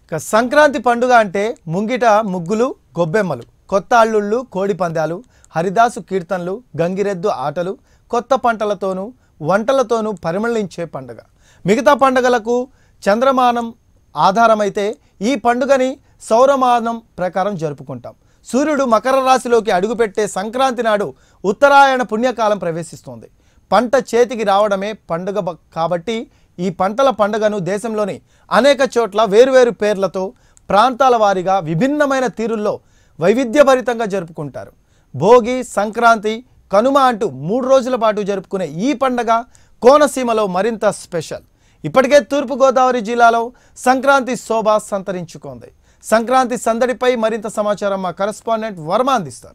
ఇక సంక్రాంతి పండుగ అంటే ముంగిట ముగ్గులు గొబ్బెమ్మలు కొత్త అల్లుళ్ళు కోడి పందాలు హరిదాసు కీర్తనలు గంగిరెద్దు ఆటలు కొత్త పంటలతోనూ వంటలతోనూ పరిమళించే పండుగ మిగతా పండుగలకు చంద్రమానం ఆధారమైతే ఈ పండుగని సౌరమానం ప్రకారం జరుపుకుంటాం సూర్యుడు మకర రాశిలోకి అడుగుపెట్టే సంక్రాంతి నాడు ఉత్తరాయణ పుణ్యకాలం ప్రవేశిస్తోంది పంట చేతికి రావడమే పండుగ బ- కాబట్టి ఈ పంటల పండుగను దేశంలోని అనేక చోట్ల వేరువేరు పేర్లతో ప్రాంతాల వారీగా విభిన్నమైన తీరుల్లో వైవిధ్యభరితంగా జరుపుకుంటారు భోగి సంక్రాంతి కనుమ అంటూ మూడు రోజుల పాటు జరుపుకునే ఈ పండగ కోనసీమలో మరింత స్పెషల్ ఇప్పటికే తూర్పుగోదావరి జిల్లాలో సంక్రాంతి శోభ సంతరించుకుంది సంక్రాంతి సందడిపై మరింత సమాచారం మా కరెస్పాండెంట్ వర్మ అందిస్తారు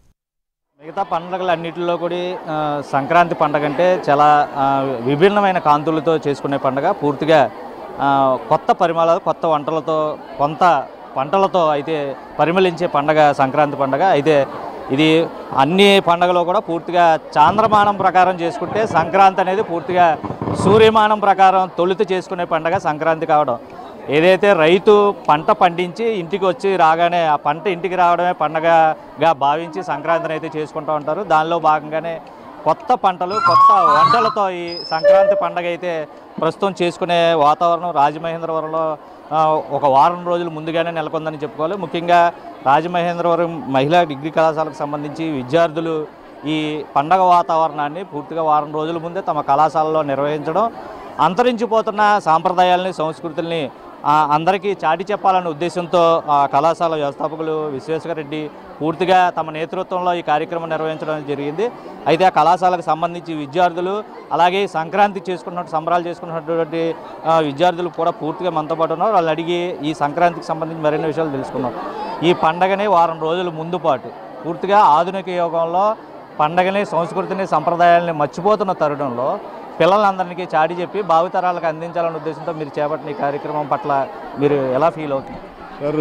మిగతా పండుగలన్నిటిలో కూడా ఆ, సంక్రాంతి పండగ అంటే చాలా ఆ, విభిన్నమైన కాంతులతో చేసుకునే పండగ పూర్తిగా ఆ, కొత్త పరిమళాలు కొత్త వంటలతో కొంత పంటలతో అయితే పరిమళించే పండగ సంక్రాంతి పండగ అయితే ఇది అన్ని పండగలో కూడా పూర్తిగా చాంద్రమానం ప్రకారం చేసుకుంటే సంక్రాంతి అనేది పూర్తిగా సూర్యమానం ప్రకారం తొలుత చేసుకునే పండగ సంక్రాంతి కావడం ఏదైతే రైతు పంట పండించి ఇంటికి వచ్చి రాగానే ఆ పంట ఇంటికి రావడమే పండగగా భావించి సంక్రాంతిని అయితే చేసుకుంటూ ఉంటారు దానిలో భాగంగానే కొత్త పంటలు కొత్త వంటలతో ఈ సంక్రాంతి పండగ అయితే ప్రస్తుతం చేసుకునే వాతావరణం రాజమహేంద్రవరంలో ఆ, ఒక వారం రోజులు ముందుగానే నెలకొందని చెప్పుకోవాలి ముఖ్యంగా రాజమహేంద్రవరం మహిళా డిగ్రీ కళాశాలకు సంబంధించి విద్యార్థులు ఈ పండగ వాతావరణాన్ని పూర్తిగా వారం రోజుల ముందే తమ కళాశాలలో నిర్వహించడం అంతరించిపోతున్న సాంప్రదాయాలని సంస్కృతుల్ని ఆ, అందరికీ చాటి చెప్పాలనే ఉద్దేశంతో ఆ కళాశాల వ్యవస్థాపకులు విశ్వేశ్వరరెడ్డి పూర్తిగా తమ నేతృత్వంలో ఈ కార్యక్రమం నిర్వహించడం జరిగింది అయితే ఆ కళాశాలకు సంబంధించి విద్యార్థులు అలాగే సంక్రాంతి చేసుకున్నట్టు సంబరాలు చేసుకున్నటువంటి ఆ, విద్యార్థులు కూడా పూర్తిగా మనతో పాటు ఉన్నారు వాళ్ళు అడిగి ఈ సంక్రాంతికి సంబంధించి మరిన్ని విషయాలు తెలుసుకున్నాం ఈ పండగని వారం రోజుల ముందు పాటు పూర్తిగా ఆధునిక యుగంలో పండగని సంస్కృతిని సంప్రదాయాలని మర్చిపోతున్న తరుణంలో పిల్లలందరికీ చాటి చెప్పి భావితరాలకు అందించాలనే ఉద్దేశంతో మీరు చేపట్టిన ఈ కార్యక్రమం పట్ల మీరు ఎలా ఫీల్ అవుతుంది సార్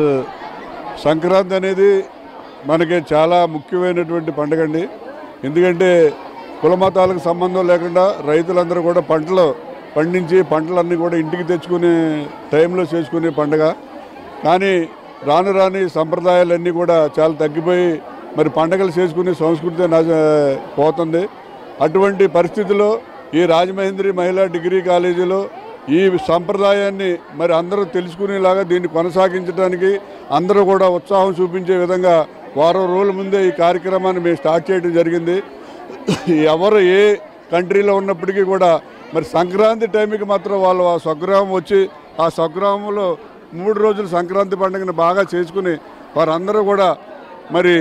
సంక్రాంతి అనేది మనకి చాలా ముఖ్యమైనటువంటి పండుగ అండి ఎందుకంటే కుల మతాలకు సంబంధం లేకుండా రైతులందరూ కూడా పంటలు పండించి పంటలన్నీ కూడా ఇంటికి తెచ్చుకునే టైంలో చేసుకునే పండుగ కానీ రాను రాని సంప్రదాయాలన్నీ కూడా చాలా తగ్గిపోయి మరి పండగలు చేసుకునే సంస్కృతి నాశ పోతుంది అటువంటి పరిస్థితిలో ఈ రాజమహేంద్రి మహిళా డిగ్రీ కాలేజీలో ఈ సంప్రదాయాన్ని మరి అందరూ తెలుసుకునేలాగా దీన్ని కొనసాగించడానికి అందరూ కూడా ఉత్సాహం చూపించే విధంగా వారం రోజుల ముందే ఈ కార్యక్రమాన్ని మేము స్టార్ట్ చేయడం జరిగింది ఎవరు ఏ కంట్రీలో ఉన్నప్పటికీ కూడా మరి సంక్రాంతి టైంకి మాత్రం వాళ్ళు ఆ స్వగ్రామం వచ్చి ఆ స్వగ్రామంలో మూడు రోజులు సంక్రాంతి పండుగను బాగా చేసుకుని వారందరూ కూడా మరి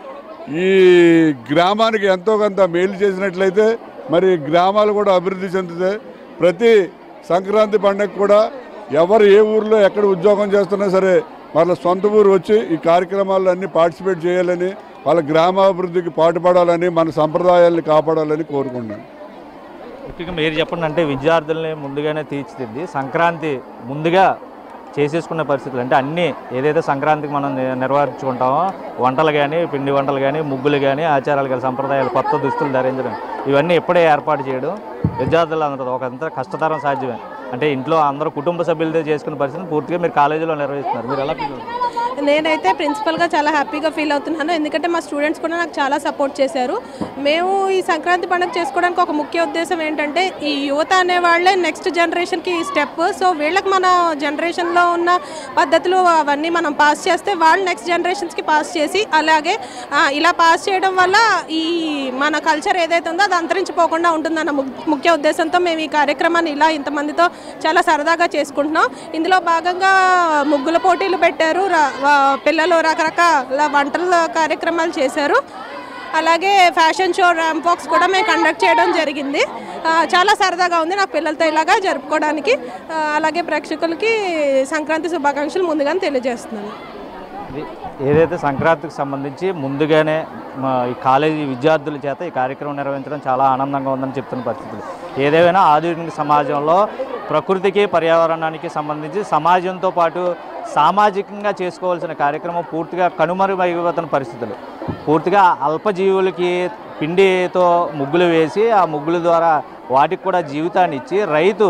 ఈ గ్రామానికి ఎంతో కొంత మేలు చేసినట్లయితే మరి గ్రామాలు కూడా అభివృద్ధి చెందుతాయి ప్రతి సంక్రాంతి పండుగ కూడా ఎవరు ఏ ఊర్లో ఎక్కడ ఉద్యోగం చేస్తున్నా సరే వాళ్ళ సొంత ఊరు వచ్చి ఈ కార్యక్రమాల్లో అన్ని పార్టిసిపేట్ చేయాలని వాళ్ళ గ్రామాభివృద్ధికి పాటుపడాలని మన సంప్రదాయాల్ని కాపాడాలని కోరుకుంటున్నాను ముఖ్యంగా మీరు చెప్పండి అంటే విద్యార్థుల్ని ముందుగానే తీర్చిదిద్ది సంక్రాంతి ముందుగా చేసేసుకునే పరిస్థితులు అంటే అన్నీ ఏదైతే సంక్రాంతికి మనం ని- నిర్వహించుకుంటామో వంటలు కానీ పిండి వంటలు కానీ ముగ్గులు కానీ ఆచారాలు కానీ సంప్రదాయాలు కొత్త దుస్తులు ధరించడం ఇవన్నీ ఎప్పుడే ఏర్పాటు చేయడం విద్యార్థులు అందరూ ఒక అంత కష్టతరం సాధ్యమే అంటే ఇంట్లో అందరూ కుటుంబ సభ్యులతో చేసుకునే పరిస్థితిని పూర్తిగా మీరు కాలేజీలో నిర్వహిస్తున్నారు మీరు ఎలా feel అవుతుంది? నేనైతే ప్రిన్సిపల్గా చాలా హ్యాపీగా ఫీల్ అవుతున్నాను ఎందుకంటే మా స్టూడెంట్స్ కూడా నాకు చాలా సపోర్ట్ చేశారు మేము ఈ సంక్రాంతి పండుగ చేసుకోవడానికి ఒక ముఖ్య ఉద్దేశం ఏంటంటే ఈ యువత అనే వాళ్ళే నెక్స్ట్ జనరేషన్కి స్టెప్ సో వీళ్ళకి మన జనరేషన్లో ఉన్న పద్ధతులు అవన్నీ మనం పాస్ చేస్తే వాళ్ళు నెక్స్ట్ జనరేషన్స్కి పాస్ చేసి అలాగే ఆ, ఇలా పాస్ చేయడం వల్ల ఈ మన కల్చర్ ఏదైతే ఉందో అది అంతరించిపోకుండా ఉంటుందన్న ము- ముఖ్య ఉద్దేశంతో మేము ఈ కార్యక్రమాన్ని ఇలా ఇంతమందితో చాలా సరదాగా చేసుకుంటున్నాం ఇందులో భాగంగా ముగ్గుల పోటీలు పెట్టారు ర- వా- పిల్లలు రకరకాల వంటల కార్యక్రమాలు చేశారు అలాగే ఫ్యాషన్ షో ర్యాంప్ వాక్స్ కూడా మేము కండక్ట్ చేయడం జరిగింది ఆ, చాలా సరదాగా ఉంది నా పిల్లలతో ఇలాగా జరుపుకోవడానికి ఆ, అలాగే ప్రేక్షకులకి సంక్రాంతి శుభాకాంక్షలు ముందుగానే తెలియజేస్తున్నాను ఇది ఏదైతే సంక్రాంతికి సంబంధించి ముందుగానే మా ఈ కాలేజీ విద్యార్థుల చేత ఈ కార్యక్రమం నిర్వహించడం చాలా ఆనందంగా ఉందని చెప్తున్న పరిస్థితులు ఏదేమైనా ఆధునిక సమాజంలో ప్రకృతికి పర్యావరణానికి సంబంధించి సమాజంతో పాటు సామాజికంగా చేసుకోవాల్సిన కార్యక్రమం పూర్తిగా కనుమరుగైపోతున్న పరిస్థితులు పూర్తిగా అల్పజీవులకి పిండితో ముగ్గులు వేసి ఆ ముగ్గుల ద్వారా వాటికి కూడా జీవితాన్ని ఇచ్చి రైతు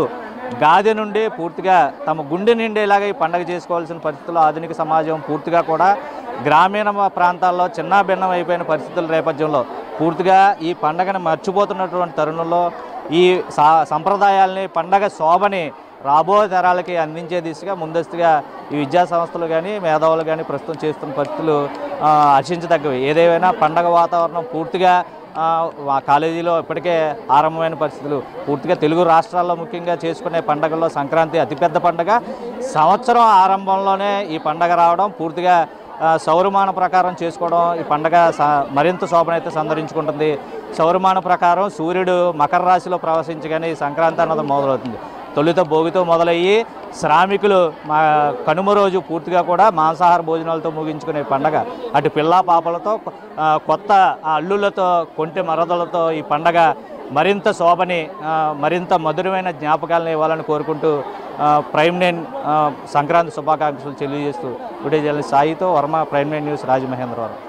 గాది నుండి పూర్తిగా తమ గుండె నిండేలాగా ఈ పండగ చేసుకోవాల్సిన పరిస్థితుల్లో ఆధునిక సమాజం పూర్తిగా కూడా గ్రామీణ ప్రాంతాల్లో చిన్న భిన్నం అయిపోయిన పరిస్థితుల నేపథ్యంలో పూర్తిగా ఈ పండగను మర్చిపోతున్నటువంటి తరుణంలో ఈ సా సంప్రదాయాల్ని పండగ శోభని రాబోయే తరాలకి అందించే దిశగా ముందస్తుగా ఈ విద్యా సంస్థలు కానీ మేధావులు కానీ ప్రస్తుతం చేస్తున్న పరిస్థితులు ఆ, హర్షించదగ్గవి ఏదేమైనా పండగ వాతావరణం పూర్తిగా ఆ, వా- కాలేజీలో ఇప్పటికే ఆరంభమైన పరిస్థితులు పూర్తిగా తెలుగు రాష్ట్రాల్లో ముఖ్యంగా చేసుకునే పండగల్లో సంక్రాంతి అతిపెద్ద పండగ సంవత్సరం ఆరంభంలోనే ఈ పండగ రావడం పూర్తిగా ఆ, సౌరమాన ప్రకారం చేసుకోవడం ఈ పండగ స- మరింత శోభనైతే సంతరించుకుంటుంది సౌరమాన ప్రకారం సూర్యుడు మకర రాశిలో ప్రవేశించగానే ఈ సంక్రాంతి అన్నది మొదలవుతుంది తొలిత భోగితో మొదలయ్యి శ్రామికులు మా కనుమ రోజు పూర్తిగా కూడా మాంసాహార భోజనాలతో ముగించుకునే పండగ అటు పిల్ల పాపలతో ఆ, కొత్త అల్లులతో కొంటె మరదలతో ఈ పండగ మరింత శోభని ఆ, మరింత మధురమైన జ్ఞాపకాలను ఇవ్వాలని కోరుకుంటూ ఆ, ప్రైమ్ నైన్ ఆ, సంక్రాంతి శుభాకాంక్షలు తెలియజేస్తూ విడే జర్నలిస్ట్ సాయితో Varma prime nine news Rajamahendravaram